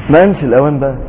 ما أنش الأوان بقى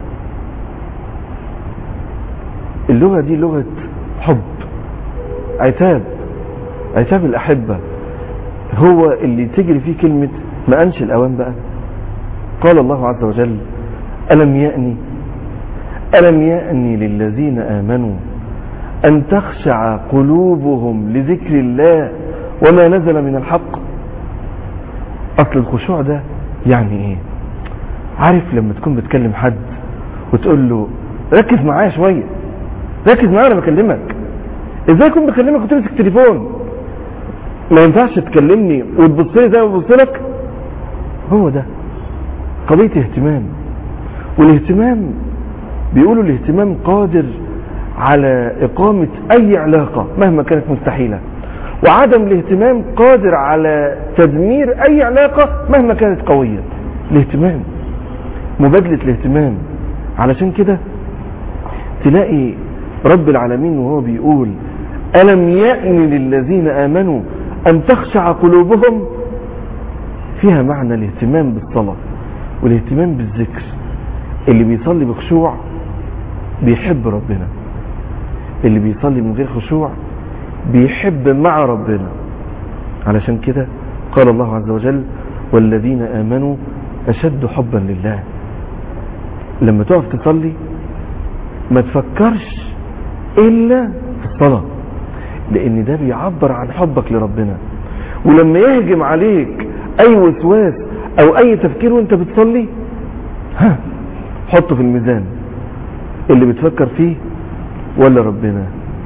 اللغة دي لغة حب عتاب عتاب الأحبة هو اللي تجري فيه كلمة ما أنش الأوان بقى قال الله عز وجل ألم يأني ألم يأني للذين آمنوا أن تخشع قلوبهم لذكر الله وما نزل من الحق أصل الخشوع ده يعني إيه عارف لما تكون بتكلم حد وتقول له ركز معايا شوية ركز معايا أنا بكلمك إزاي أكون بكلمك وتمسك تليفون ما ينفعش تكلمني وتبص لي زي ما ببص لك هو ده قضية اهتمام والاهتمام بيقولوا الاهتمام قادر على إقامة أي علاقة مهما كانت مستحيلة وعدم الاهتمام قادر على تدمير أي علاقة مهما كانت قوية الاهتمام مبادلة الاهتمام علشان كده تلاقي رب العالمين وهو بيقول ألم يأن للذين آمنوا أن تخشع قلوبهم فيها معنى الاهتمام بالصلاة والاهتمام بالذكر اللي بيصلي بخشوع بيحب ربنا اللي بيصلي من غير خشوع بيحب مع ربنا علشان كده قال الله عز وجل والذين آمنوا أشد حبا لله لما تقف تصلي ما تفكرش إلا في الصلاة لأن ده بيعبر عن حبك لربنا ولما يهجم عليك أي وسواس أو أي تفكير وانت بتصلي ها حطه في الميزان اللي بتفكر فيه ولا ربنا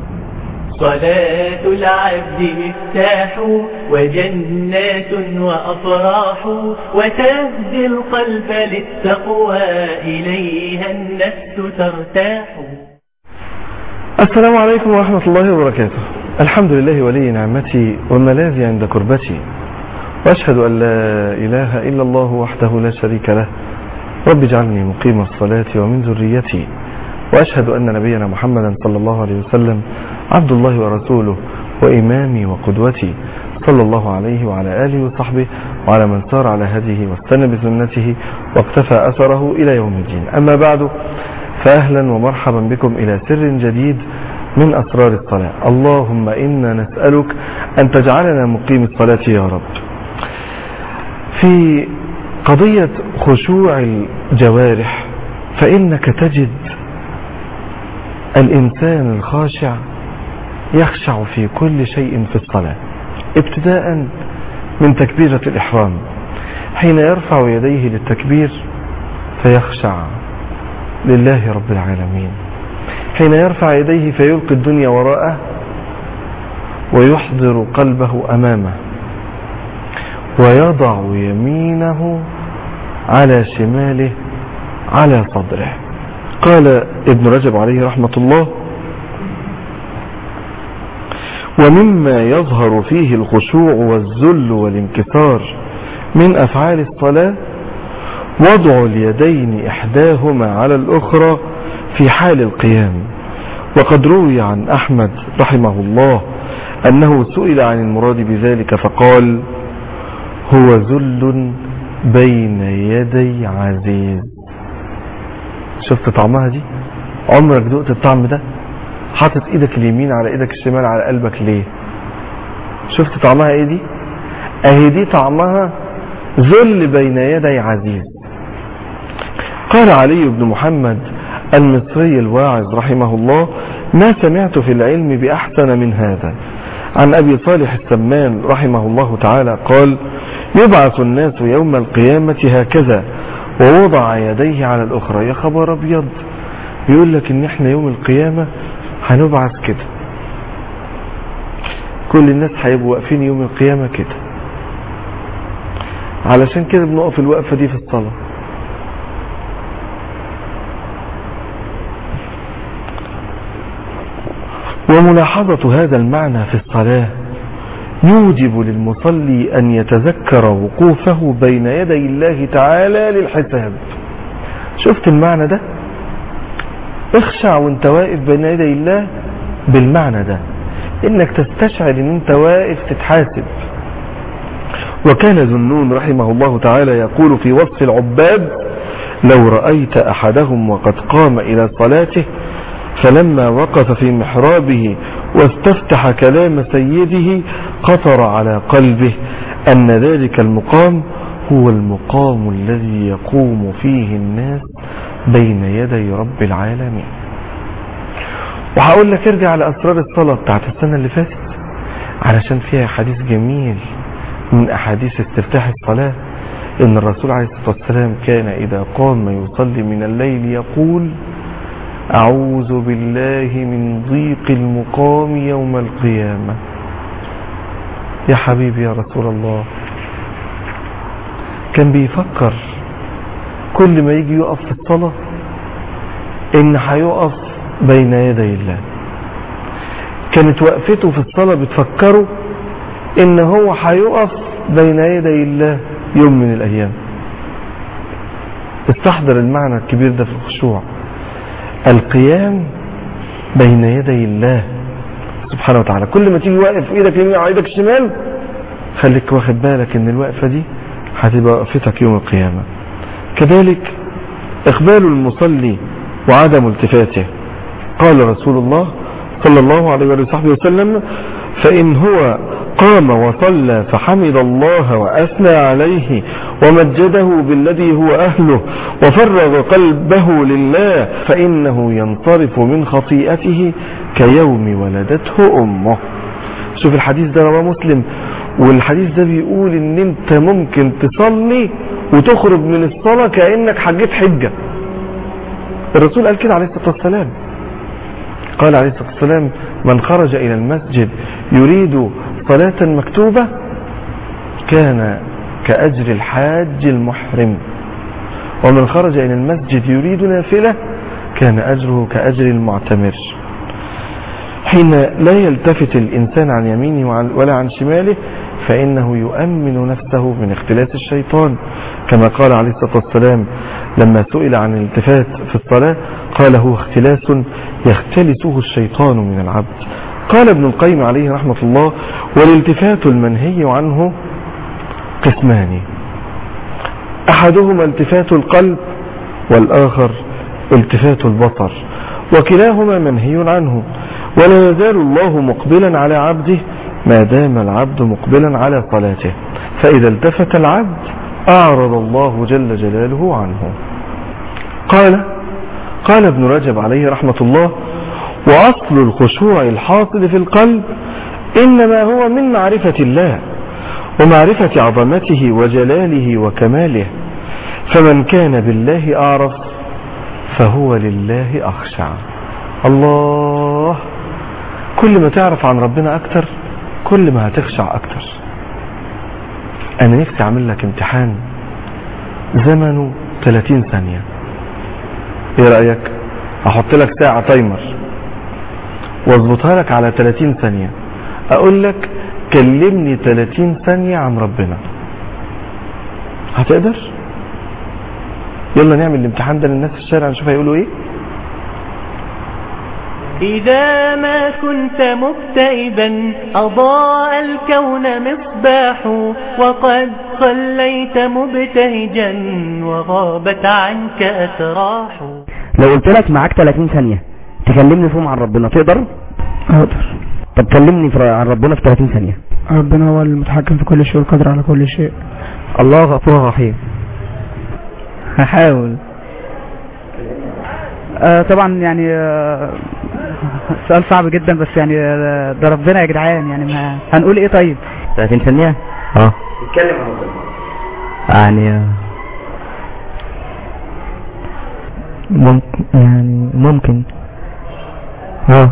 صلاة العبد مفتاح وجنات وأفراح وتهدي القلب للتقوى إليها النفس ترتاح السلام عليكم ورحمة الله وبركاته الحمد لله ولي نعمتي وملاذي عند كربتي وأشهد أن لا إله إلا الله وحده لا شريك له رب اجعلني مقيم الصلاة ومن ذريتي وأشهد أن نبينا محمدا صلى الله عليه وسلم عبد الله ورسوله وإمامي وقدوتي صلى الله عليه وعلى آله وصحبه وعلى من سار على هديه واستنى بسنته واقتفى أثره إلى يوم الدين أما بعد فأهلا ومرحبا بكم إلى سر جديد من أسرار الصلاة اللهم إنا نسألك أن تجعلنا مقيم الصلاة يا رب في قضية خشوع الجوارح فإنك تجد الإنسان الخاشع يخشع في كل شيء في الصلاة ابتداء من تكبيرة الإحرام حين يرفع يديه للتكبير فيخشع لله رب العالمين حين يرفع يديه فيلقي الدنيا وراءه ويحضر قلبه أمامه ويضع يمينه على شماله على صدره قال ابن رجب عليه رحمة الله ومما يظهر فيه الخشوع والذل والانكسار من أفعال الصلاة وضع اليدين إحداهما على الأخرى في حال القيام وقد روي عن أحمد رحمه الله أنه سئل عن المراد بذلك فقال هو ذل بين يدي عزيز شفت طعمها دي عمرك دقت الطعم ده حاطط ايدك اليمين على ايدك الشمال على قلبك ليه شفت طعمها ايه دي اهي دي طعمها ذل بين يدي عزيز قال علي بن محمد المصري الواعظ رحمه الله ما سمعت في العلم بأحسن من هذا عن أبي صالح السمان رحمه الله تعالى قال يبعث الناس يوم القيامة هكذا ووضع يديه على الأخرى يا خبر أبيض بيقول لك إن إحنا يوم القيامة هنبعث كده كل الناس هيبقوا واقفين يوم القيامة كده علشان كده بنقف الوقفة دي في الصلاة وملاحظة هذا المعنى في الصلاة يوجب للمصلي أن يتذكر وقوفه بين يدي الله تعالى للحساب شفت المعنى ده اخشع وانت واقف بين يدي الله بالمعنى ده انك تستشعر ان انت واقف تتحاسب وكان ذنون رحمه الله تعالى يقول في وصف العباد لو رأيت أحدهم وقد قام إلى صلاته فلما وقف في محرابه واستفتح كلام سيده قطر على قلبه أن ذلك المقام هو المقام الذي يقوم فيه الناس بين يدي رب العالمين وهقول لك ارجع على أسرار الصلاة بتاعت السنة اللي فاتت علشان فيها حديث جميل من أحاديث استفتاح الصلاة إن الرسول عليه الصلاة والسلام كان إذا قام يصلي من الليل يقول أعوذ بالله من ضيق المقام يوم القيامة يا حبيبي يا رسول الله كان بيفكر كل ما يجي يقف في الصلاة إن هيقف بين يدي الله كانت وقفته في الصلاة بتفكره إن هو هيقف بين يدي الله يوم من الأيام استحضر المعنى الكبير ده في الخشوع القيام بين يدي الله سبحانه وتعالى كل ما تيجي واقف ايدك اليمين على ايدك الشمال خليك واخد بالك ان الوقفة دي هتبقى وقفتك يوم القيامة كذلك اقبال المصلي وعدم التفاته قال رسول الله صلى الله عليه وصحبه وسلم فإن هو قام وصلى فحمد الله وأثنى عليه ومجده بالذي هو أهله وفرغ قلبه لله فإنه ينصرف من خطيئته كيوم ولدته أمه شوف الحديث ده رواه مسلم والحديث ده بيقول ان انت ممكن تصلي وتخرج من الصلاة كأنك حجيت حجة الرسول قال كده عليه الصلاة والسلام قال عليه الصلاة والسلام من خرج إلى المسجد يريد صلاة مكتوبة كان كأجر الحاج المحرم ومن خرج إلى المسجد يريد نافلة كان أجره كأجر المعتمر حين لا يلتفت الإنسان عن يمينه ولا عن شماله فإنه يؤمن نفسه من اختلاس الشيطان كما قال عليه الصلاة والسلام لما سئل عن الالتفات في الصلاة قال هو اختلاس يختلسه الشيطان من العبد قال ابن القيم عليه رحمة الله والالتفات المنهي عنه قسمان أحدهما التفات القلب والآخر التفات البصر وكلاهما منهي عنه ولا يزال الله مقبلا على عبده ما دام العبد مقبلا على صلاته فإذا التفت العبد أعرض الله جل جلاله عنه قال قال ابن رجب عليه رحمة الله وأصل الخشوع الحاصل في القلب إنما هو من معرفة الله ومعرفة عظمته وجلاله وكماله فمن كان بالله أعرف فهو لله أخشع الله كل ما تعرف عن ربنا أكتر كل ما هتخشع أكتر أنا نفسي أعمل لك امتحان زمنه 30 ثانية ايه رأيك احط لك ساعة تايمر واظبطها لك على 30 ثانية اقول لك كلمني 30 ثانية عن ربنا هتقدر يلا نعمل الامتحان ده للناس في الشارع نشوف هيقولوا ايه إذا ما كنت مكتئبا أضاء الكون مصباح وقد صليت مبتهجا وغابت عنك أتراح لو قلت لك معاك 30 ثانية تكلمني فيهم عن ربنا تقدر اقدر طب كلمني في- عن ربنا في 30 ثانية ربنا هو المتحكم في كل شيء والقادر على كل شيء الله غفور رحيم هحاول آه طبعا يعني آه سؤال صعب جدا بس يعني آه، ده ربنا يا جدعان يعني ما هنقول ايه طيب 30 ثانية اه اتكلم عن ربنا يعني ممكن يعني ممكن اه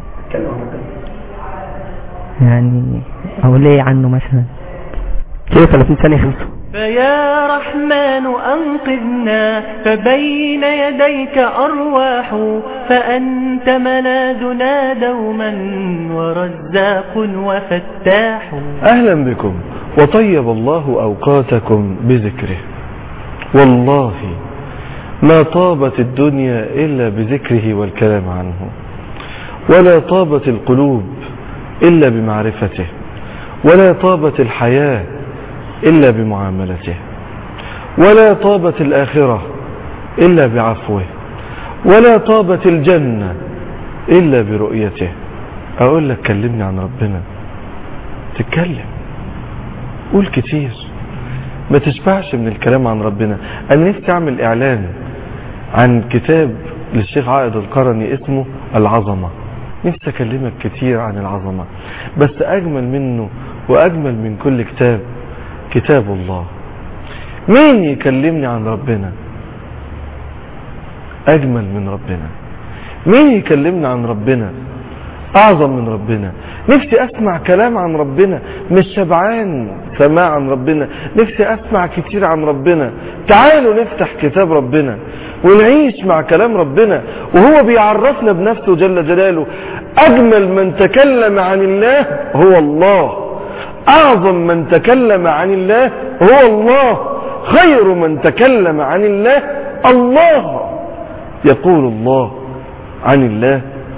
يعني اقول ايه عنه مثلا كده 30 ثانية خلصوا فيا رحمن أنقذنا فبين يديك أرواح فأنت ملاذنا دوما ورزاق وفتاح اهلا بكم وطيب الله اوقاتكم بذكره والله ما طابت الدنيا الا بذكره والكلام عنه ولا طابت القلوب الا بمعرفته ولا طابت الحياة الا بمعاملته ولا طابت الاخرة إلا بعفوه ولا طابت الجنة إلا برؤيته أقول لك كلمني عن ربنا تتكلم قول كتير ما تشبعش من الكلام عن ربنا أنا نفسي أعمل إعلان عن كتاب للشيخ عائد القرني اسمه العظمة نفسي أكلمك كتير عن العظمة بس أجمل منه وأجمل من كل كتاب كتاب الله مين يكلمني عن ربنا أجمل من ربنا مين يكلمني عن ربنا أعظم من ربنا نفسي أسمع كلام عن ربنا مش شبعان سماع عن ربنا نفسي أسمع كتير عن ربنا تعالوا نفتح كتاب ربنا ونعيش مع كلام ربنا وهو بيعرفنا بنفسه جل جلاله أجمل من تكلم عن الله هو الله أعظم من تكلم عن الله هو الله خير من تكلم عن الله الله يقول الله عن الله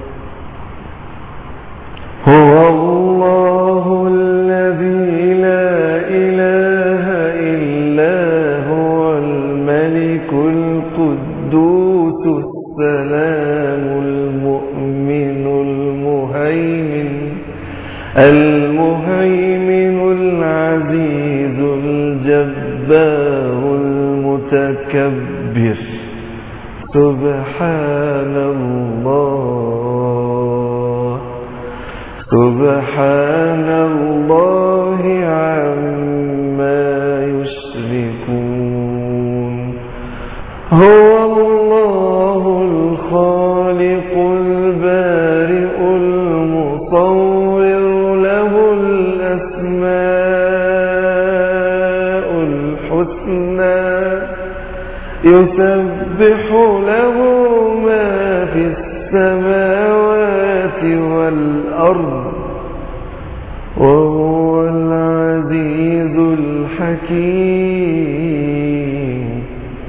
هو الله الذي لا إله إلا هو الملك القدوس السلام المؤمن المهيمن المهيمن العزيز الجبار المتكبر سبحان الله سبحان الله عما يشركون هو الله الخالق البارئ المصور له الأسماء الحسنى يسبح له ما في السماوات والأرض وهو العزيز الحكيم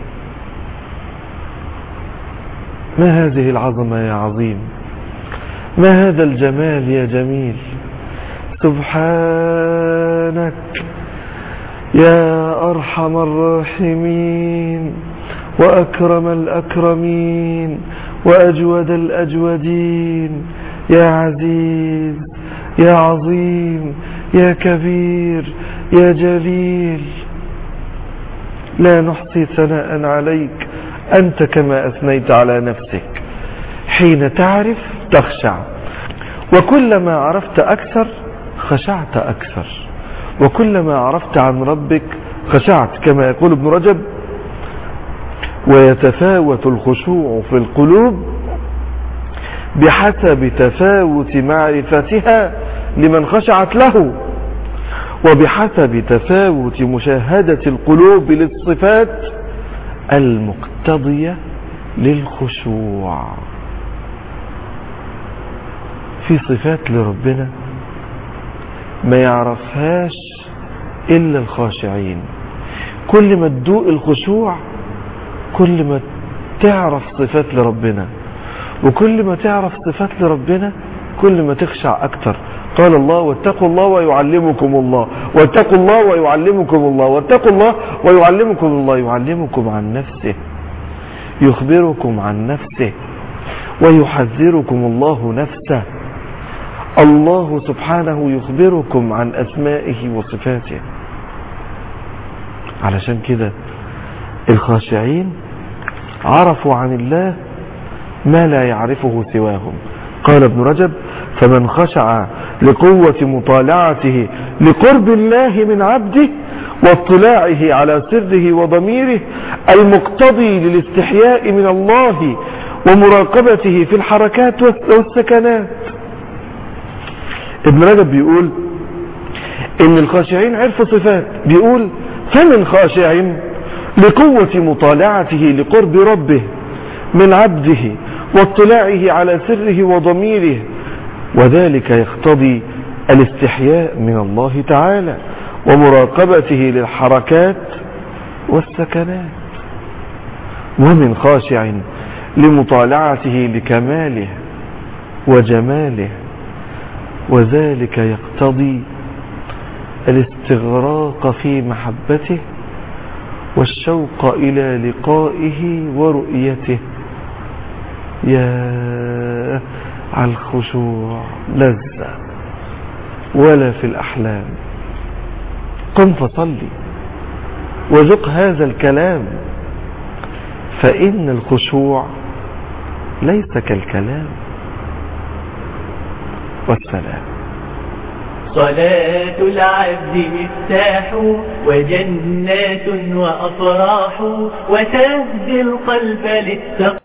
ما هذه العظمة يا عظيم ما هذا الجمال يا جميل سبحانك يا أرحم الراحمين وأكرم الأكرمين وأجود الأجودين يا عزيز يا عظيم يا كبير يا جليل لا نحصي ثناء عليك أنت كما أثنيت على نفسك حين تعرف تخشع وكلما عرفت أكثر خشعت أكثر وكلما عرفت عن ربك خشعت كما يقول ابن رجب ويتفاوت الخشوع في القلوب بحسب تفاوت معرفتها لمن خشعت له وبحسب تفاوت مشاهدة القلوب للصفات المقتضية للخشوع في صفات لربنا ما يعرفهاش إلا الخاشعين كل ما تدوق الخشوع كل ما تعرف صفات لربنا وكل ما تعرف صفات لربنا كل ما تخشع أكتر قال الله واتقوا الله ويعلمكم الله واتقوا الله ويعلمكم الله واتقوا الله ويعلمكم الله يعلمكم عن نفسه يخبركم عن نفسه ويحذركم الله نفسه الله سبحانه يخبركم عن أسمائه وصفاته علشان كده الخاشعين عرفوا عن الله ما لا يعرفه سواهم قال ابن رجب فمن خشع لقوة مطالعته لقرب الله من عبده واطلاعه على سره وضميره المقتضي للاستحياء من الله ومراقبته في الحركات والسكنات ابن رجب بيقول ان الخاشعين عرفوا صفات بيقول فمن خاشع لقوة مطالعته لقرب ربه من عبده واطلاعه على سره وضميره وذلك يقتضي الاستحياء من الله تعالى ومراقبته للحركات والسكنات ومن خاشع لمطالعته لكماله وجماله وذلك يقتضي الاستغراق في محبته والشوق إلى لقائه ورؤيته يا على الخشوع لذة ولا في الأحلام قم فصلي وذق هذا الكلام فإن الخشوع ليس كالكلام والسلام صلاة العبد مفتاح وجنات وأفراح وتهدي القلب للتقوى